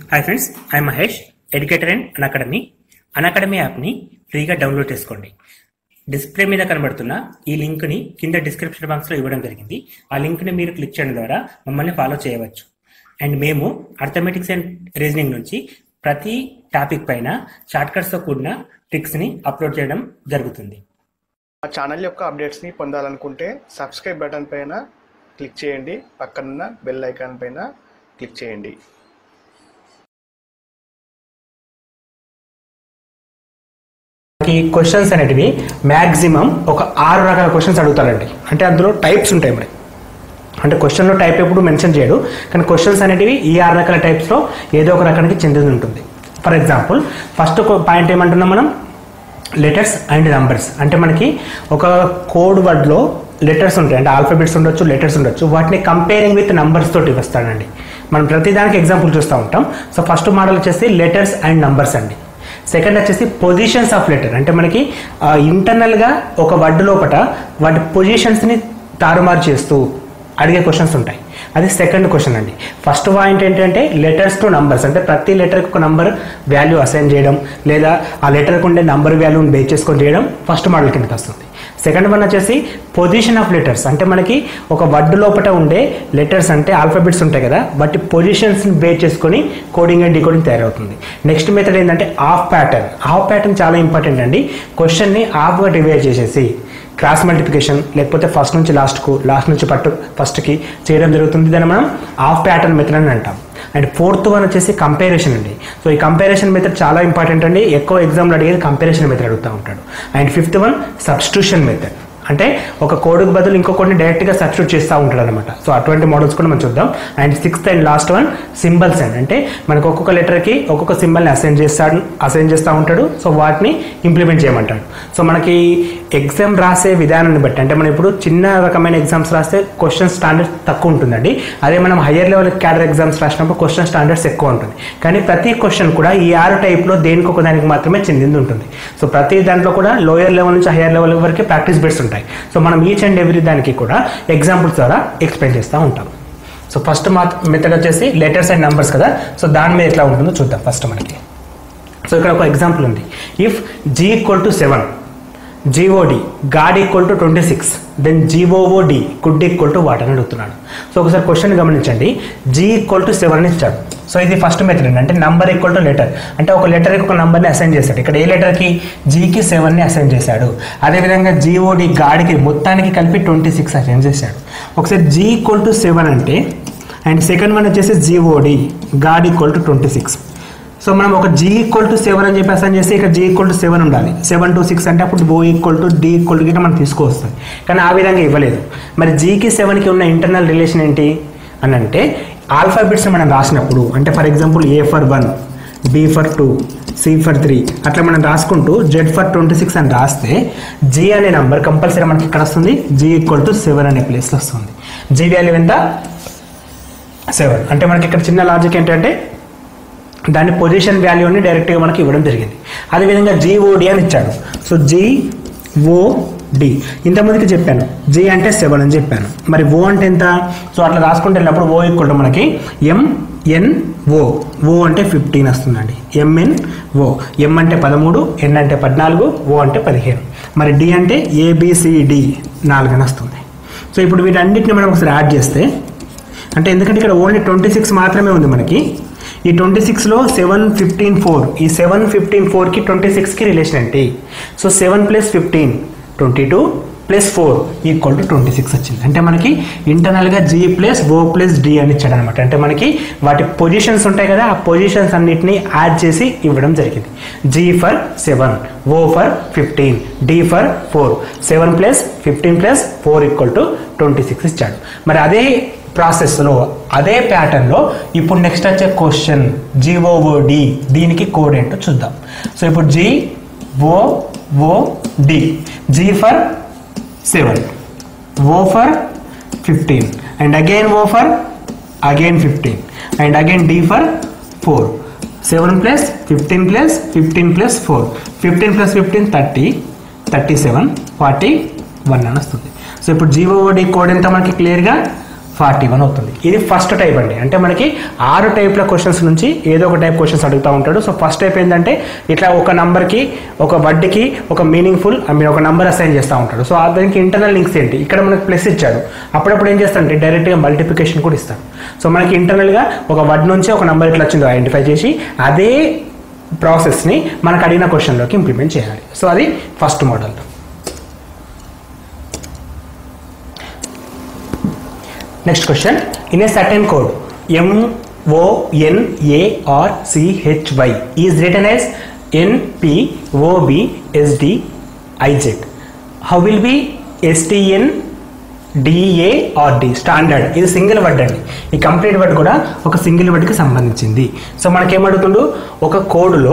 hi friends I Mahesh educator and academy academy యాప్ని ఫ్రీగా download చేసుకోండి డిస్ప్లే మీద కనబడుతున్న ఈ లింక్ని కింద డిస్క్రిప్షన్ బాక్స్లో ఇవ్వడం జరిగింది ఆ లింక్ని మీరు క్లిక్ చేయడం ద్వారా మమ్మల్ని ఫాలో చేయవచ్చు అండ్ మేము అర్థమెటిక్స్ అండ్ రీజనింగ్ నుంచి ప్రతి టాపిక్ పైన షార్ట్కట్స్తో కూడిన ట్రిక్స్ని అప్లోడ్ చేయడం జరుగుతుంది మా ఛానల్ యొక్క అప్డేట్స్ని పొందాలనుకుంటే సబ్స్క్రైబ్ బటన్ పైన క్లిక్ చేయండి పక్కనున్న బెల్ ఐకాన్ పైన క్లిక్ చేయండి ఈ క్వశ్చన్స్ అనేటివి మ్యాక్సిమం ఒక ఆరు రకాల క్వశ్చన్స్ అడుగుతారండి అంటే అందులో టైప్స్ ఉంటాయి మరి అంటే క్వశ్చన్లో టైప్ ఎప్పుడు మెన్షన్ చేయడు కానీ క్వశ్చన్స్ అనేటివి ఈ ఆరు రకాల టైప్స్లో ఏదో ఒక రకానికి చెంది ఉంటుంది ఫర్ ఎగ్జాంపుల్ ఫస్ట్ పాయింట్ ఏమంటున్నాం మనం లెటర్స్ అండ్ నంబర్స్ అంటే మనకి ఒక కోడ్ వర్డ్లో లెటర్స్ ఉంటాయి అంటే ఆల్ఫాబెట్స్ ఉండొచ్చు లెటర్స్ ఉండొచ్చు వాటిని కంపేరింగ్ విత్ నంబర్స్ తోటి వస్తాడండి మనం ప్రతిదానికి ఎగ్జాంపుల్ చూస్తూ ఉంటాం సో ఫస్ట్ మోడల్ వచ్చేసి లెటర్స్ అండ్ నంబర్స్ అండి సెకండ్ వచ్చేసి పొజిషన్స్ ఆఫ్ లెటర్ అంటే మనకి ఇంటర్నల్గా ఒక వర్డ్ లోపల వాటి పొజిషన్స్ని తారుమారు చేస్తూ అడిగే క్వశ్చన్స్ ఉంటాయి అది సెకండ్ క్వశ్చన్ అండి ఫస్ట్ పాయింట్ ఏంటంటే లెటర్స్ టు నంబర్స్ అంటే ప్రతి లెటర్కి ఒక నంబర్ వాల్యూ అసైన్ చేయడం లేదా ఆ లెటర్కి ఉండే నంబర్ వాల్యూని బేస్ చేసుకొని చేయడం ఫస్ట్ మోడల్ కిందకి వస్తుంది సెకండ్ వన్ వచ్చేసి పొజిషన్ ఆఫ్ లెటర్స్ అంటే మనకి ఒక వర్డ్ లోపల ఉండే లెటర్స్ అంటే ఆల్ఫాబెట్స్ ఉంటాయి కదా వాటి పొజిషన్స్ని బేస్ చేసుకొని కోడింగ్ అండ్ డికోడింగ్ తయారవుతుంది నెక్స్ట్ మెథడ్ ఏంటంటే ఆఫ్ ప్యాటర్న్ ఆఫ్ ప్యాటర్న్ చాలా ఇంపార్టెంట్ అండి క్వశ్చన్ని ఆఫ్గా డివైడ్ చేసేసి క్రాస్ మల్టిప్లికేషన్ లేకపోతే ఫస్ట్ నుంచి లాస్ట్కు లాస్ట్ నుంచి పట్టు ఫస్ట్కి చేయడం జరుగుతుంది దాన్ని మనం ఆఫ్ ప్యాటర్న్ మెథడ్ అని అంటాం అండ్ ఫోర్త్ వన్ వచ్చేసి కంపారిజన్ అండి సో ఈ కంపారిజన్ మెథడ్ చాలా ఇంపార్టెంట్ అండి ఎక్కువ ఎగ్జామ్లో అడిగేది కంపారిజన్ మెథడ్ అడుగుతూ ఉంటాడు and fifth one substitution method అంటే ఒక కోడ్కి బదులు ఇంకో కోడ్ని డైరెక్ట్గా సబ్స్టిట్యూట్ చేస్తూ ఉంటాడు అనమాట సో అటువంటి మోడల్స్ కూడా మనం చూద్దాం and sixth and last one symbols and అంటే మనకు ఒక్కొక్క లెటర్కి ఒక్కొక్క సింబల్ని అసైన్ చేస్తాడు అసైన్ చేస్తూ ఉంటాడు సో వాటిని ఇంప్లిమెంట్ చేయమంటాడు సో మనకి ఎగ్జామ్ రాసే విధానాన్ని బట్టి అంటే మనం ఇప్పుడు చిన్న రకమైన ఎగ్జామ్స్ రాస్తే క్వశ్చన్ స్టాండర్డ్ తక్కువ ఉంటుందండి అదే మనం హయ్యర్ లెవెల్ క్యాడర్ ఎగ్జామ్స్ రాసినప్పుడు క్వశ్చన్ స్టాండర్డ్స్ ఎక్కువ ఉంటుంది కానీ ప్రతి క్వశ్చన్ కూడా ఈ ఆరు టైప్లో దేనికి ఒక దానికి మాత్రమే చెందింది ఉంటుంది సో ప్రతి దాంట్లో కూడా లోయర్ లెవెల్ నుంచి హయ్యర్ లెవెల్ వరకు ప్రాక్టీస్ బెట్స్ ఉంటాయి సో మనం ఈచ్ అండ్ ఎవ్రీ దానికి కూడా ఎగ్జాంపుల్స్ ద్వారా ఎక్స్ప్లెయిన్ చేస్తూ ఉంటాం సో ఫస్ట్ మా మెథడ్ వచ్చేసి లెటర్స్ అండ్ నెంబర్స్ కదా సో దాని మీద ఎట్లా ఉంటుందో చూద్దాం ఫస్ట్ మనకి సో ఇక్కడ ఒక ఎగ్జాంపుల్ ఉంది if G equal to seven G O D god equal to twenty six then G O O D good equal to what అని అడుగుతున్నాడు సో ఒకసారి క్వశ్చన్ గమనించండి జీ ఈక్వల్ టు సెవెన్ అని ఇచ్చాడు సో ఇది ఫస్ట్ మెథడ్ అండి అంటే నంబర్ ఈక్వల్ టు లెటర్ అంటే ఒక లెటర్కి ఒక నంబర్ని అసైన్ చేశాడు ఇక్కడ ఏ లెటర్కి జీకి సెవెన్ని అసైన్ చేశాడు అదేవిధంగా జీఓడి గాడికి మొత్తానికి కలిపి ట్వంటీ సిక్స్ అసైన్ చేశాడు ఒకసారి జీ ఈక్వల్ టు సెవెన్ అంటే అండ్ సెకండ్ వన్ వచ్చేసి G O D god equal to twenty six so మనం ఒక జీ ఈక్వల్ టు సెవెన్ అని చెప్పి అసైన్ చేస్తే ఇక్కడ జీ ఈక్వల్ టు సెవెన్ ఉండాలి సెవెన్ టు సిక్స్ అంటే అప్పుడు O equal to D equal to గిట్ట మనం తీసుకొస్తాం కానీ ఆ విధంగా ఇవ్వలేదు మరి జీకి సెవెన్కి ఉన్న ఇంటర్నల్ రిలేషన్ ఏంటి అని అంటే ఆల్ఫాబెట్స్ మనం రాసినప్పుడు అంటే for example A for one B for two C for three అట్లా మనం రాసుకుంటూ జెడ్ ఫర్ ట్వంటీ సిక్స్ అని రాస్తే జీ అనే నంబర్ కంపల్సరీ మనకి ఇక్కడ వస్తుంది జీ ఈక్వల్ టు సెవెన్ అనే ప్లేస్లో వస్తుంది జీ వాల్యూ ఎంత సెవెన్ అంటే మనకి ఇక్కడ చిన్న లాజిక్ ఏంటంటే దాని పొజిషన్ వాల్యూని డైరెక్ట్గా మనకి ఇవ్వడం జరిగింది అదేవిధంగా జీఓడి అని ఇచ్చాడు సో జిఓడి ఇంతమందికి చెప్పాను జి అంటే సెవెన్ అని చెప్పాను మరి ఓ అంటే ఎంత సో అట్లా రాసుకుంటే వెళ్ళినప్పుడు ఓ ఈక్వల్ మనకి ఎంఎన్ ఓ ఓ అంటే ఫిఫ్టీన్ వస్తుందండి ఎంఎన్ ఓ ఎం అంటే పదమూడు ఎన్ అంటే పద్నాలుగు ఓ అంటే పదిహేను మరి డి అంటే ఏబిసిడి నాలుగు అని వస్తుంది సో ఇప్పుడు వీటన్నిటిని మనం ఒకసారి యాడ్ చేస్తే అంటే ఎందుకంటే ఇక్కడ ఓన్లీ ట్వంటీ సిక్స్ మాత్రమే ఉంది మనకి ఈ ట్వంటీ సిక్స్లో సెవెన్ ఫిఫ్టీన్ ఫోర్ ఈ సెవెన్ ఫిఫ్టీన్ ఫోర్కి ట్వంటీ సిక్స్కి రిలేషన్ ఏంటి so seven plus fifteen twenty two plus four equal to twenty six వచ్చింది అంటే మనకి ఇంటర్నల్గా G plus O plus D అని ఇచ్చాడు అనమాట అంటే మనకి వాటి పొజిషన్స్ ఉంటాయి కదా ఆ పొజిషన్స్ అన్నిటిని యాడ్ చేసి ఇవ్వడం జరిగింది G for seven O for fifteen D for four seven plus fifteen plus four equal to twenty six ఇచ్చాడు మరి అదే ప్రాసెస్లో అదే ప్యాటర్న్లో ఇప్పుడు నెక్స్ట్ వచ్చే క్వశ్చన్ జిఓఓడి దీనికి కోడ్ ఏంటో చూద్దాం సో ఇప్పుడు G O O D G for seven O for fifteen and again O for again fifteen and again D for four seven plus fifteen plus fifteen plus four fifteen plus fifteen thirty thirty seven forty one అని వస్తుంది so ఇప్పుడు GOOD code ఎంత మనకి క్లియర్గా forty one అవుతుంది ఇది first type అండి అంటే మనకి ఆరు టైప్ల క్వశ్చన్స్ నుంచి ఏదో ఒక టైప్ క్వశ్చన్స్ అడుగుతూ ఉంటాడు సో ఫస్ట్ టైప్ ఏంటంటే ఇట్లా ఒక నంబర్కి ఒక వడ్డీకి ఒక మీనింగ్ఫుల్ ఐ మీన్ ఒక నంబర్ అసైన్ చేస్తూ ఉంటాడు సో ఆ దానికి ఇంటర్నల్ లింక్స్ ఏంటి ఇక్కడ మనకి ప్లస్ ఇచ్చాడు అప్పుడప్పుడు ఏం చేస్తాడంటే డైరెక్ట్గా మల్టిప్లికేషన్ కూడా ఇస్తాడు సో మనకి ఇంటర్నల్గా ఒక వర్డ్ నుంచి ఒక నంబర్ ఎట్లా వచ్చిందో ఐడెంటిఫై చేసి అదే ప్రాసెస్ని మనకు అడిగిన క్వశ్చన్లోకి ఇంప్లిమెంట్ చేయాలి సో అది first model next question in a certain code M O N A R C H Y is return as N P O B S D I Z how will be S T N D A R D standard ఇది single word అండి ఈ complete word కూడా ఒక single వర్డ్కి సంబంధించింది so మనకేమడుగుతుండు ఒక కోడ్లో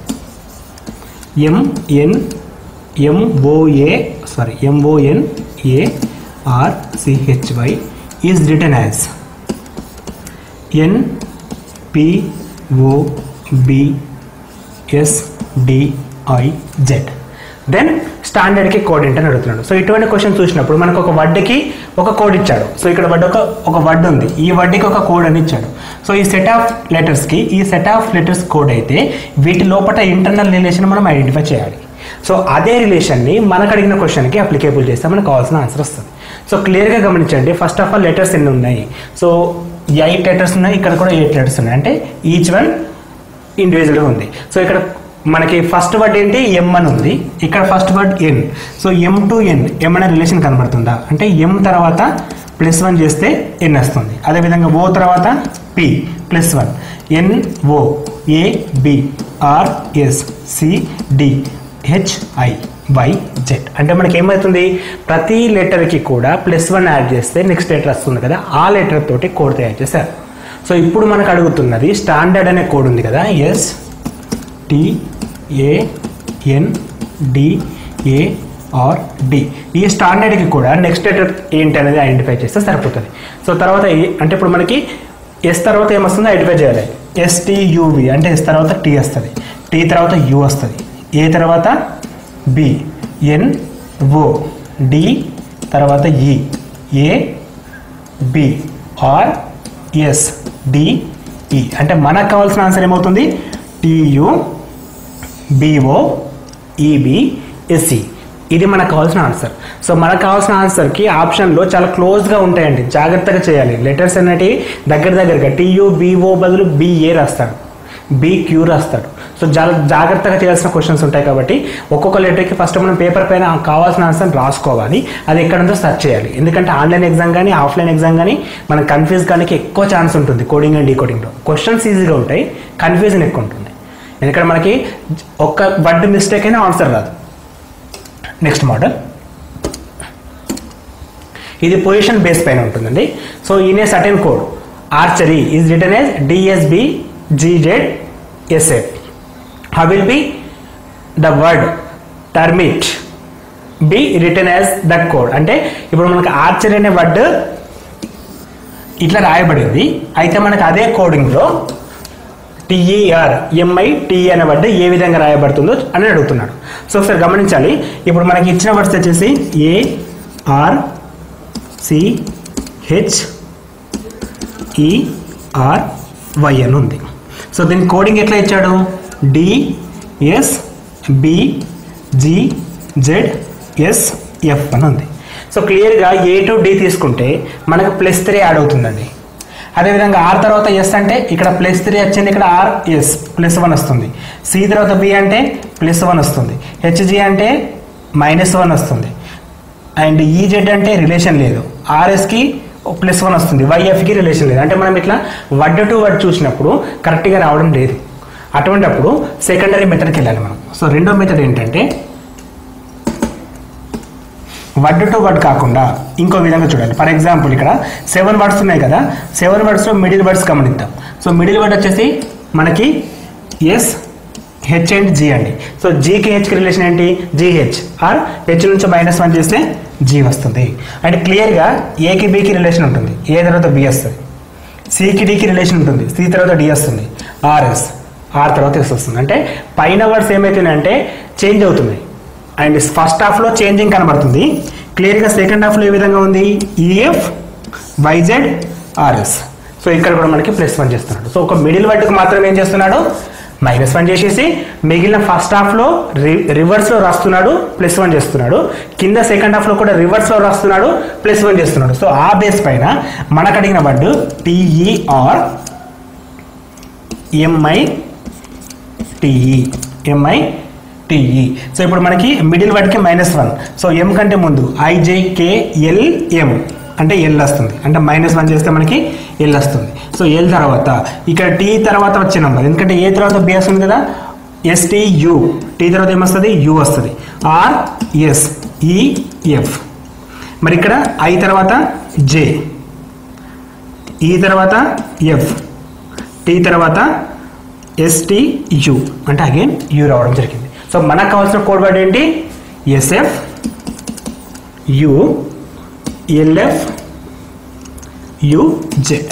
M N M O A sorry M O N A R C H Y is return as N P O B S D I Z then స్టాండర్డ్కి కోడ్ ఏంటని అడుగుతున్నాడు సో ఇటువంటి క్వశ్చన్ చూసినప్పుడు మనకు ఒక వర్డ్కి ఒక కోడ్ ఇచ్చాడు సో ఇక్కడ వర్డ్ ఒక ఒక వర్డ్ ఉంది ఈ వర్డ్కి ఒక కోడ్ అని ఇచ్చాడు సో ఈ సెట్ ఆఫ్ లెటర్స్కి ఈ సెట్ ఆఫ్ లెటర్స్ కోడ్ అయితే వీటి లోపల ఇంటర్నల్ రిలేషన్ మనం ఐడెంటిఫై చేయాలి సో అదే రిలేషన్ని మనకు అడిగిన క్వశ్చన్కి అప్లికేబుల్ చేస్తే మనకు కావాల్సిన ఆన్సర్ వస్తుంది సో క్లియర్గా గమనించండి ఫస్ట్ ఆఫ్ ఆల్ లెటర్స్ ఎన్ని ఉన్నాయి సో ఎయిట్ లెటర్స్ ఉన్నాయి ఇక్కడ కూడా ఎయిట్ లెటర్స్ ఉన్నాయి అంటే ఈచ్ వన్ ఇండివిజువల్గా ఉంది సో ఇక్కడ మనకి ఫస్ట్ వర్డ్ ఏంటి ఎం అని ఉంది ఇక్కడ first word N so M to N M అనే రిలేషన్ కనబడుతుందా అంటే ఎం తర్వాత ప్లస్ వన్ చేస్తే ఎన్ వస్తుంది అదేవిధంగా ఓ తర్వాత P plus one N O A B R S C D H I Y Z అంటే మనకి ఏమవుతుంది ప్రతి లెటర్కి కూడా ప్లస్ వన్ యాడ్ చేస్తే నెక్స్ట్ లెటర్ వస్తుంది కదా ఆ లెటర్ తోటి కోడ్ తయారు చేశారు సో ఇప్పుడు మనకు అడుగుతున్నది స్టాండర్డ్ అనే కోడ్ ఉంది కదా S T A N D A R D E స్టాండర్డ్కి కూడా నెక్స్ట్ లెటర్ ఏంటి అనేది ఐడెంటిఫై చేస్తే సరిపోతుంది సో తర్వాత ఏ- అంటే ఇప్పుడు మనకి ఎస్ తర్వాత ఏమొస్తుందో ఐడెంటిఫై చేయాలి ఎస్టీయువి అంటే ఎస్ తర్వాత టీ వస్తుంది టీ తర్వాత యు వస్తుంది ఏ తర్వాత బి ఎన్ ఓ డి తర్వాత E A B R S D E అంటే మనకు కావాల్సిన ఆన్సర్ ఏమవుతుంది టియు బిఓ ఈబి ఎస్సి ఇది మనకు కావాల్సిన ఆన్సర్ సో మనకు కావాల్సిన ఆన్సర్కి ఆప్షన్లో చాలా క్లోజ్గా ఉంటాయండి జాగ్రత్తగా చేయాలి లెటర్స్ అనేటివి దగ్గర దగ్గరగా టీయు బిఓ బదులు బిఏ రాస్తాడు బి క్యూ రాస్తాడు సో చాలా జాగ్రత్తగా చేయాల్సిన క్వశ్చన్స్ ఉంటాయి కాబట్టి ఒక్కొక్క లెటర్కి ఫస్ట్ మనం పేపర్ పైన కావాల్సిన ఆన్సర్ రాసుకోవాలి అది ఎక్కడ ఉందో సెర్చ్ చేయాలి ఎందుకంటే ఆన్లైన్ ఎగ్జామ్ కానీ ఆఫ్లైన్ ఎగ్జామ్ కానీ మనం కన్ఫ్యూజ్ కానీ ఎక్కువ ఛాన్స్ ఉంటుంది కోడింగ్ అండ్ డీకోడింగ్లో క్వశ్చన్స్ ఈజీగా ఉంటాయి కన్ఫ్యూజన్ ఎక్కువ ఉంటుంది ఎందుకంటే మనకి ఒక్క వర్డ్ మిస్టేక్ అయినా ఆన్సర్ రాదు నెక్స్ట్ మోడల్ ఇది పొజిషన్ బేస్ పైన ఉంటుందండి so in a certain code archery is return S D S B G Z S A how will be the word termite be return as that code అంటే ఇప్పుడు మనకు ఆర్చరీ అనే word ఇట్లా రాయబడింది అయితే మనకు అదే కోడింగ్లో టిఈఆర్ ఎంఐ టిఈ అనే వర్డ్ ఏ విధంగా రాయబడుతుందో అని అడుగుతున్నాడు సో ఒకసారి గమనించాలి ఇప్పుడు మనకి ఇచ్చిన వర్డ్స్ వచ్చేసి A R C H E R Y అని ఉంది సో దీని కోడింగ్ ఎట్లా ఇచ్చాడు D S B G Z S F అని ఉంది సో క్లియర్గా ఏ టు డి తీసుకుంటే మనకు ప్లస్ త్రీ యాడ్ అవుతుందండి అదేవిధంగా ఆర్ తర్వాత ఎస్ అంటే ఇక్కడ ప్లస్ త్రీ వచ్చింది ఇక్కడ ఆర్ ఎస్ ప్లస్ వన్ వస్తుంది సి తర్వాత బి అంటే ప్లస్ వన్ వస్తుంది హెచ్జి అంటే మైనస్ వన్ వస్తుంది అండ్ ఈజెడ్ అంటే రిలేషన్ లేదు ఆర్ఎస్కి ప్లస్ వన్ వస్తుంది వైఎఫ్కి రిలేషన్ లేదు అంటే మనం ఇట్లా వర్డ్ టు వర్డ్ చూసినప్పుడు కరెక్ట్గా రావడం లేదు అటువంటప్పుడు సెకండరీ మెథడ్కి వెళ్ళాలి మనం సో రెండో మెథడ్ ఏంటంటే వర్డ్ టు వర్డ్ కాకుండా ఇంకో విధంగా చూడాలి ఫర్ ఎగ్జాంపుల్ ఇక్కడ సెవెన్ వర్డ్స్ ఉన్నాయి కదా సెవెన్ వర్డ్స్లో మిడిల్ వర్డ్స్ గమనిద్దాం సో మిడిల్ వర్డ్ వచ్చేసి మనకి ఎస్ హెచ్ అండ్ జీ అండి సో జీకి హెచ్కి రిలేషన్ ఏంటి జీహెచ్ ఆర్ హెచ్ నుంచి మైనస్ వన్ చేస్తే జీ వస్తుంది అండ్ క్లియర్గా ఏకి బీకి రిలేషన్ ఉంటుంది ఏ తర్వాత బి వస్తుంది సికి డికి రిలేషన్ ఉంటుంది సి తర్వాత డి వస్తుంది ఆర్ఎస్ ఆర్ తర్వాత ఎస్ వస్తుంది అంటే పైన వర్డ్స్ ఏమవుతున్నాయంటే చేంజ్ అవుతున్నాయి అండ్ ఫస్ట్ హాఫ్లో చేంజింగ్ కనబడుతుంది క్లియర్గా సెకండ్ హాఫ్లో ఏ విధంగా ఉంది ఈఎఫ్ వైజెడ్ ఆర్ఎస్ సో ఇక్కడ కూడా మనకి ప్లస్ వన్ చేస్తున్నాడు సో ఒక మిడిల్ వర్డ్కి మాత్రం ఏం చేస్తున్నాడు మైనస్ వన్ చేసేసి మిగిలిన ఫస్ట్ హాఫ్లో రి రివర్స్లో రాస్తున్నాడు ప్లస్ వన్ చేస్తున్నాడు కింద సెకండ్ హాఫ్లో కూడా రివర్స్లో రాస్తున్నాడు ప్లస్ వన్ చేస్తున్నాడు సో ఆ బేస్ పైన మనకు అడిగిన word T E R M I T E M I T E so ఇప్పుడు మనకి మిడిల్ వర్డ్కి మైనస్ వన్ సో ఎం కంటే ముందు ఐజేకే ఎల్ ఎం అంటే ఎల్ వస్తుంది అంటే మైనస్ వన్ చేస్తే మనకి ఎల్ వస్తుంది సో ఎల్ తర్వాత ఇక్కడ టీ తర్వాత వచ్చే నెంబర్ ఎందుకంటే ఏ తర్వాత బి వస్తుంది కదా ఎస్టీ యు టీ తర్వాత ఏమొస్తుంది యు వస్తుంది ఆర్ ఎస్ ఈఎఫ్ మరి ఇక్కడ ఐ తర్వాత జే ఈ తర్వాత ఎఫ్ టీ తర్వాత ఎస్టీయు అంటే అగైన్ యు రావడం జరిగింది సో మనకు కావాల్సిన కోడ్ వర్డ్ ఏంటి S F U L F U Z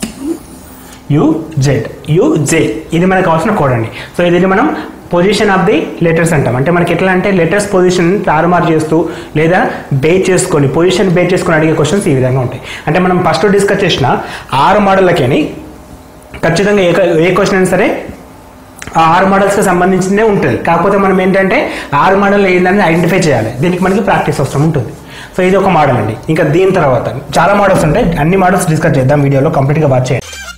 U Z U J ఇది మనకు కావాల్సిన కోడ్ అండి సో ఇది మనం పొజిషన్ ఆఫ్ ది లెటర్స్ అంటాం అంటే మనకి ఎట్లా అంటే లెటర్స్ పొజిషన్ తారుమారు చేస్తూ లేదా బేస్ చేసుకొని పొజిషన్ బేస్ చేసుకొని అడిగే క్వశ్చన్స్ ఈ విధంగా ఉంటాయి అంటే మనం ఫస్ట్ డిస్కస్ చేసిన ఆరు మోడళ్ళకి ఖచ్చితంగా ఏ ఏ క్వశ్చన్ అయినా సరే ఆ ఆరు మోడల్స్కి సంబంధించిందే ఉంటుంది కాకపోతే మనం ఏంటంటే ఆరు మోడల్ ఏంటనేది ఐడెంటిఫై చేయాలి దీనికి మనకి ప్రాక్టీస్ అవసరం ఉంటుంది సో ఇది ఒక మోడల్ అండి ఇంకా దీని తర్వాత చాలా మోడల్స్ ఉంటాయి అన్ని మోడల్స్ డిస్కస్ చేద్దాం వీడియోలో కంప్లీట్గా వాచ్ చేయండి